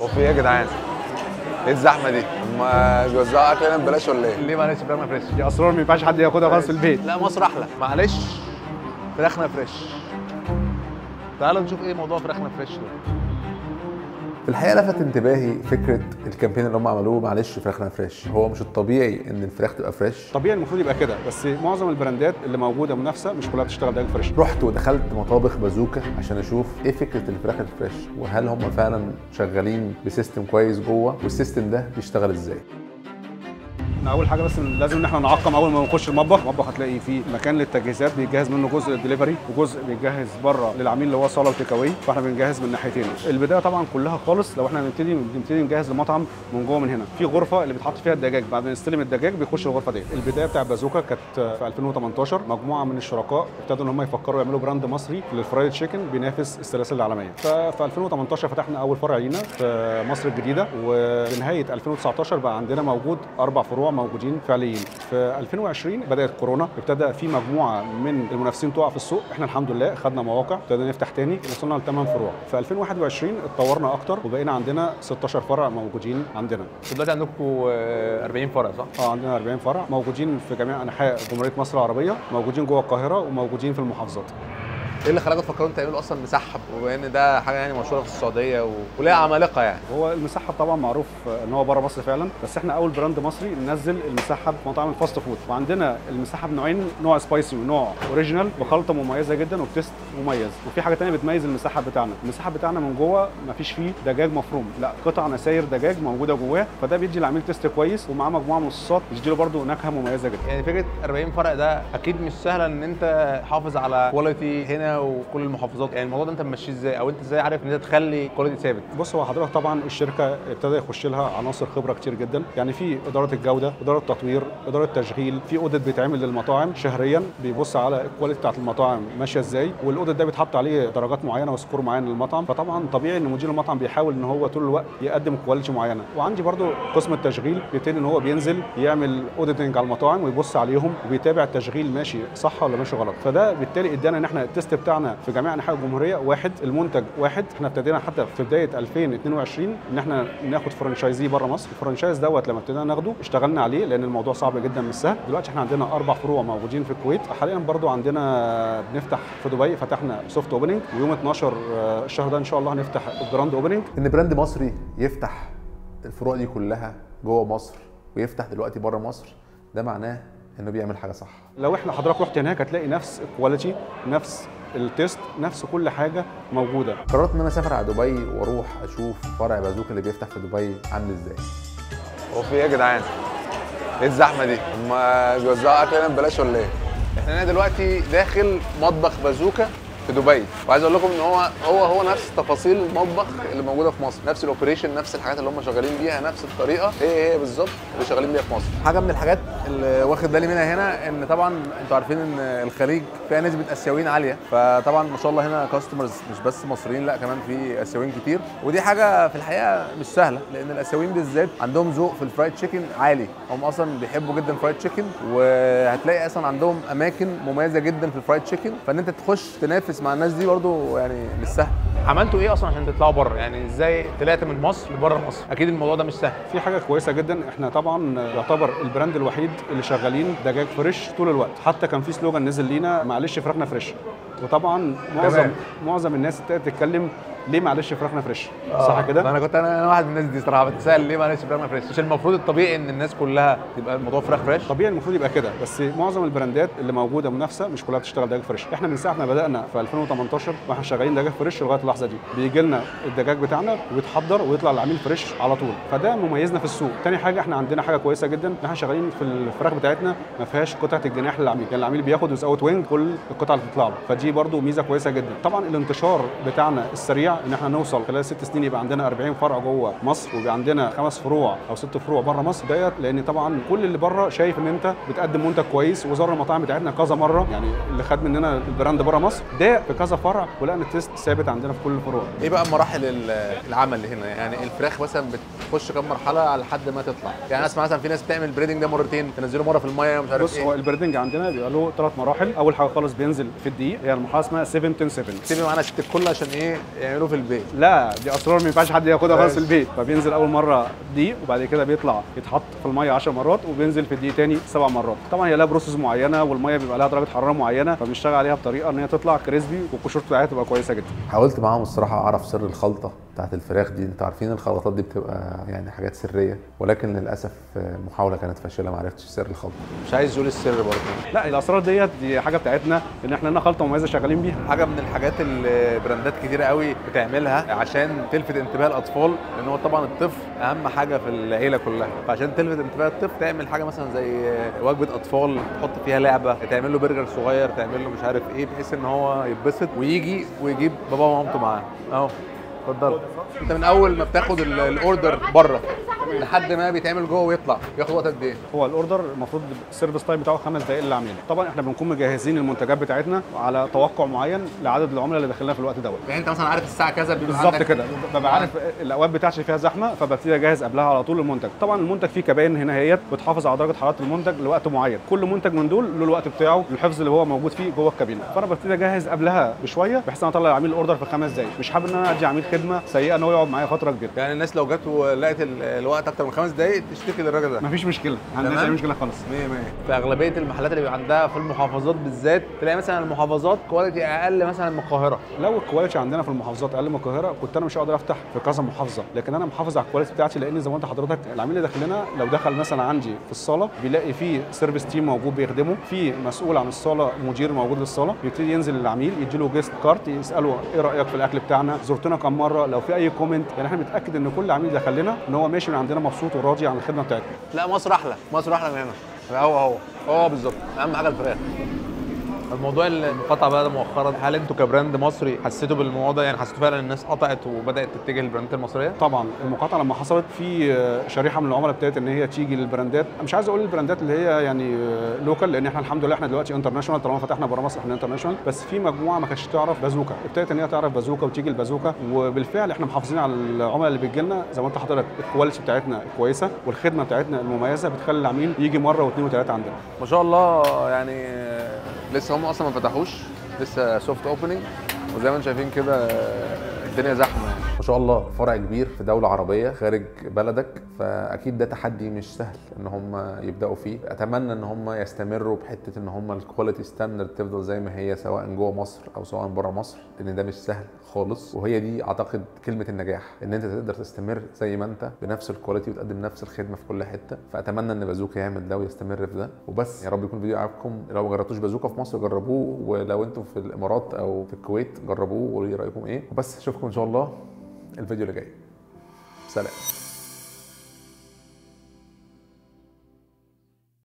هو في ايه يا جدعان؟ ايه الزحمه دي؟ هم بيوزعوا اكل هنا ببلاش ولا ايه؟ ليه معلش فراخنا فريش دي اسرار ما ينفعش حد ياخدها خالص في البيت لا مصر احلى معلش فراخنا فريش تعالوا نشوف ايه موضوع فراخنا فريش ده في الحقيقه لفت انتباهي فكره الكامبين اللي هم عملوه معلش فراخنا فريش هو مش الطبيعي ان الفراخ تبقى فريش طبيعي المفروض يبقى كده بس معظم البراندات اللي موجوده منافسه مش كلها بتشتغل دجاج فريش رحت ودخلت مطابخ بازوكا عشان اشوف ايه فكره الفراخ الفريش وهل هم فعلا شغالين بسيستم كويس جوه والسيستم ده بيشتغل ازاي احنا اول حاجه بس لازم ان احنا نعقم اول ما نخش المطبخ المطبخ هتلاقي فيه مكان للتجهيزات بيتجهز منه جزء للدليفري وجزء بيتجهز بره للعميل اللي هو صاله وتيك اواي فاحنا بنجهز من ناحيتين البدايه طبعا كلها خالص لو احنا هنبتدي بنبتدي نجهز المطعم من جوه من هنا في غرفه اللي بيتحط فيها الدجاج بعد ما نستلم الدجاج بيخش الغرفه دي البدايه بتاع بازوكا كانت في 2018 مجموعه من الشركاء ابتدوا ان هم يفكروا يعملوا براند مصري للفرايد تشيكن بينافس السلاسل العالميه ففي 2018 فتحنا اول فرع لينا في مصر الجديده وبنهايه 2019 بقى عندنا موجود اربع فروع موجودين فعليا في 2020 بدات كورونا ابتدى في مجموعه من المنافسين تقع في السوق احنا الحمد لله خدنا مواقع ابتدينا نفتح تاني وصلنا لثمان فروع في 2021 اتطورنا اكتر وبقينا عندنا 16 فرع موجودين عندنا دلوقتي عندكم 40 فرع صح؟ اه عندنا 40 فرع موجودين في جميع انحاء جمهوريه مصر العربيه موجودين جوه القاهره وموجودين في المحافظات ايه اللي خلاكم تفكروا انتوا تعملوا اصلا مسحب وبما ان ده حاجه يعني مشهوره في السعوديه و... وليها عمالقه يعني هو المسحب طبعا معروف ان هو بره مصر فعلا بس احنا اول براند مصري ننزل المسحب في مطاعم الفاست فود وعندنا المسحب نوعين نوع سبايسي ونوع اوريجينال بخلطه مميزه جدا وبتست مميز وفي حاجه ثانيه بتميز المسحب بتاعنا المسحب بتاعنا من جوه ما فيش فيه دجاج مفروم لا قطع نساير دجاج موجوده جواه فده بيدي العميل تيست كويس ومعاه مجموعه من الصوصات بيديله برده نكهه مميزه جدا يعني فكره 40 فرع ده اكيد مش سهله ان انت تحافظ على كواليتي هنا وكل المحافظات يعني الموضوع ده انت ماشيه ازاي او انت ازاي عارف ان انت تخلي كواليتي ثابت بص هو حضرتك طبعا الشركه ابتدى يخش لها عناصر خبره كتير جدا يعني في اداره الجوده اداره التطوير اداره تشغيل في اوديت بيتعمل للمطاعم شهريا بيبص على الكواليتي بتاعت المطاعم ماشيه ازاي والاوديت ده بيتحط عليه درجات معينه وسكور معين للمطعم فطبعا طبيعي ان مدير المطعم بيحاول ان هو طول الوقت يقدم كواليتي معينه وعندي برضو قسم التشغيل بيبتدي ان هو بينزل يعمل اوديتنج على المطاعم ويبص عليهم وبيتابع التشغيل ماشي صح ولا ماشي غلط فده بالتالي ادانا ان احنا التيست بتاعنا في جميع انحاء الجمهوريه واحد المنتج واحد احنا ابتدينا حتى في بدايه 2022 ان احنا ناخد فرانشايزي بره مصر الفرانشايز دوت لما ابتدينا ناخده اشتغلنا عليه لان الموضوع صعب جدا مش سهل دلوقتي احنا عندنا اربع فروع موجودين في الكويت حاليا برضو عندنا بنفتح في دبي فتحنا سوفت اوبننج ويوم 12 الشهر ده ان شاء الله هنفتح الجراند اوبننج ان براند مصري يفتح الفروع دي كلها جوه مصر ويفتح دلوقتي بره مصر ده معناه انه بيعمل حاجه صح لو احنا حضرتك رحت هناك هتلاقي نفس الكواليتي نفس التيست نفس كل حاجه موجوده قررت ان انا اسافر على دبي واروح اشوف فرع بازوكا اللي بيفتح في دبي عامل ازاي هو في ايه يا جدعان؟ ايه الزحمه دي؟ هم بيوزعوا اكل هنا ببلاش ولا ايه؟ احنا هنا دلوقتي داخل مطبخ بازوكا في دبي وعايز اقول لكم ان هو هو هو نفس تفاصيل المطبخ اللي موجوده في مصر نفس الاوبريشن نفس الحاجات اللي هم شغالين بيها نفس الطريقه هي هي بالظبط اللي شغالين بيها في مصر حاجه من الحاجات اللي واخد بالي منها هنا ان طبعا انتوا عارفين ان الخليج فيها نسبه اسيويين عاليه فطبعا ما شاء الله هنا كاستمرز مش بس مصريين لا كمان في اسيويين كتير ودي حاجه في الحقيقه مش سهله لان الاسيويين بالذات عندهم ذوق في الفرايد تشيكن عالي هم اصلا بيحبوا جدا الفرايد تشيكن وهتلاقي اصلا عندهم اماكن مميزه جدا في الفرايد تشيكن فان انت تخش تنافس مع الناس دي برضو يعني مش سهل عملتوا ايه اصلا عشان تطلعوا بره يعني ازاي طلعت من مصر لبره مصر اكيد الموضوع ده مش سهل في حاجه كويسه جدا احنا طبعا يعتبر البراند الوحيد اللي شغالين دجاج فريش طول الوقت حتى كان في سلوجان نزل لينا معلش فراخنا فريش وطبعا معظم تمام. معظم الناس ابتدت تتكلم ليه معلش فراخنا فريش صح كده انا كنت انا أنا واحد من الناس دي صراحه بتسال ليه معلش فراخ فريش مش المفروض الطبيعي ان الناس كلها تبقى الموضوع فراخ فريش طبيعي المفروض يبقى كده بس معظم البراندات اللي موجوده منافسه مش كلها بتشتغل دجاج فريش احنا من ساعه ما بدانا في 2018 واحنا شغالين دجاج فريش لغايه اللحظه دي بيجي لنا الدجاج بتاعنا ويتحضر ويطلع للعميل فريش على طول فده مميزنا في السوق تاني حاجه احنا عندنا حاجه كويسه جدا ان احنا شغالين في الفراخ بتاعتنا ما فيهاش قطعه الجناح للعميل يعني العميل بياخد ويزاوت وينج كل القطع اللي بتطلع له فدي برده ميزه كويسه جدا طبعا الانتشار بتاعنا السريع ان احنا نوصل خلال ست سنين يبقى عندنا 40 فرع جوه مصر ويبقى عندنا خمس فروع او ست فروع بره مصر ديت لان طبعا كل اللي بره شايف ان انت بتقدم منتج كويس وزار المطاعم بتاعتنا كذا مره يعني اللي خد مننا البراند بره مصر ده في كذا فرع ولقينا التيست ثابت عندنا في كل الفروع ايه بقى مراحل ال- العمل هنا يعني الفراخ مثلا بتخش كام مرحله على لحد ما تطلع يعني اسمع مثلا في ناس بتعمل البريدنج ده مرتين تنزله مره في الميه مش عارف بص هو ايه البريدنج عندنا بيبقى له ثلاث مراحل اول حاجه خالص بينزل في الدقيق هي المرحله اسمها 7 10 7 اكتبي معانا ست الكل عشان ايه يعملوا في البيت لا دي اسرار ما ينفعش حد ياخدها خالص في ماشي. البيت فبينزل اول مره دقيق وبعد كده بيطلع يتحط في الميه 10 مرات وبينزل في الدقيق تاني سبع مرات طبعا هي لها بروسيس معينه والميه بيبقى لها درجه حراره معينه فبنشتغل عليها بطريقه ان هي تطلع كريسبي والقشور بتاعتها تبقى كويسه جدا حاولت معاهم الصراحه اعرف سر الخلطه بتاعت الفراخ دي انتوا عارفين الخلطات دي بتبقى يعني حاجات سريه ولكن للاسف المحاوله كانت فاشله ما عرفتش سر الخلطه مش عايز يقول السر برضه لا الاسرار ديت دي حاجه بتاعتنا ان احنا لنا خلطه مميزه شغالين بيها حاجه من الحاجات اللي براندات كتيره قوي بتعملها عشان تلفت انتباه الاطفال لان هو طبعا الطفل اهم حاجه في العيله كلها فعشان تلفت انتباه الطفل تعمل حاجه مثلا زي وجبه اطفال تحط فيها لعبه تعمل له برجر صغير تعمل له مش عارف ايه بحيث ان هو يتبسط ويجي ويجيب بابا ومامته معاه اهو اتفضل انت من اول ما بتاخد ال- الاوردر بره لحد ما بيتعمل جوه ويطلع بياخد وقت قد ايه؟ هو الاوردر المفروض السيرفيس تايم بتاعه خمس دقائق للعميل طبعا احنا بنكون مجهزين المنتجات بتاعتنا على توقع معين لعدد العملاء اللي داخلنا في الوقت دوت يعني انت مثلا عارف الساعه كذا بيبقى بالظبط عندك- كده ببقى عارف الاوقات بتاعتي اللي فيها زحمه فببتدي اجهز قبلها على طول المنتج طبعا المنتج فيه كباين هنا هيت بتحافظ على درجه حراره المنتج لوقت معين كل منتج من دول له الوقت بتاعه الحفظ اللي هو موجود فيه جوه الكابينه فانا ببتدي اجهز قبلها بشويه بحيث ان انا اطلع العميل الاوردر في خمس دقائق مش حابب ان انا ادي عميل خدمه سيئه ان هو يقعد معايا فتره كبيره يعني الناس لو جت ولقت ال- الوقت اكتر من خمس دقايق تشتكي للراجل ده مفيش مشكله ما عندناش تمام. اي مشكله خالص 100 100 في اغلبيه المحلات اللي بيبقى عندها في المحافظات بالذات تلاقي مثلا المحافظات كواليتي اقل مثلا من القاهره لو الكواليتي عندنا في المحافظات اقل من القاهره كنت انا مش هقدر افتح في كذا محافظه لكن انا محافظ على الكواليتي بتاعتي لان زي ما انت حضرتك العميل اللي داخل لنا لو دخل مثلا عندي في الصاله بيلاقي في سيرفيس تيم موجود بيخدمه في مسؤول عن الصاله مدير موجود للصاله بيبتدي ينزل للعميل يديله جيست كارت يساله ايه رايك في الاكل بتاعنا زرتنا كم مره لو في اي كومنت يعني احنا بنتاكد ان كل عميل دخل لنا ان هو ماشي من عندنا مبسوط وراضي عن الخدمه بتاعتنا لا مصر احلى مصر احلى من هنا هو هو هو بالظبط اهم حاجه الفراخ الموضوع المقاطعه بقى ده مؤخرا هل انتوا كبراند مصري حسيتوا بالموضوع ده يعني حسيتوا فعلا الناس قطعت وبدات تتجه للبراندات المصريه طبعا المقاطعه لما حصلت في شريحه من العملاء ابتدت ان هي تيجي للبراندات مش عايز اقول البراندات اللي هي يعني لوكال لان احنا الحمد لله احنا دلوقتي انترناشونال طالما فتحنا بره مصر احنا انترناشونال بس في مجموعه ما كانتش تعرف بازوكا ابتدت ان هي تعرف بازوكا وتيجي البازوكا وبالفعل احنا محافظين على العملاء اللي بتجي لنا زي ما انت حضرتك الكواليتي بتاعتنا كويسه والخدمه بتاعتنا المميزه بتخلي العميل يجي مره واثنين وثلاثه عندنا ما شاء الله يعني آه، لسه هم اصلا ما فتحوش لسه سوفت اوبننج وزي ما انتم شايفين كده آه، الدنيا زحمه يعني ما شاء الله فرع كبير في دولة عربية خارج بلدك فأكيد ده تحدي مش سهل إن هم يبدأوا فيه أتمنى إن هم يستمروا بحتة إن هم الكواليتي ستاندرد تفضل زي ما هي سواء جوه مصر أو سواء بره مصر لأن ده مش سهل خالص وهي دي أعتقد كلمة النجاح إن أنت تقدر تستمر زي ما أنت بنفس الكواليتي وتقدم نفس الخدمة في كل حتة فأتمنى إن بازوكا يعمل ده ويستمر في ده وبس يا رب يكون الفيديو عجبكم لو ما جربتوش بازوكا في مصر جربوه ولو أنتم في الإمارات أو في الكويت جربوه وقولوا لي رأيكم إيه وبس أشوفكم إن شاء الله الفيديو اللي جاي سلام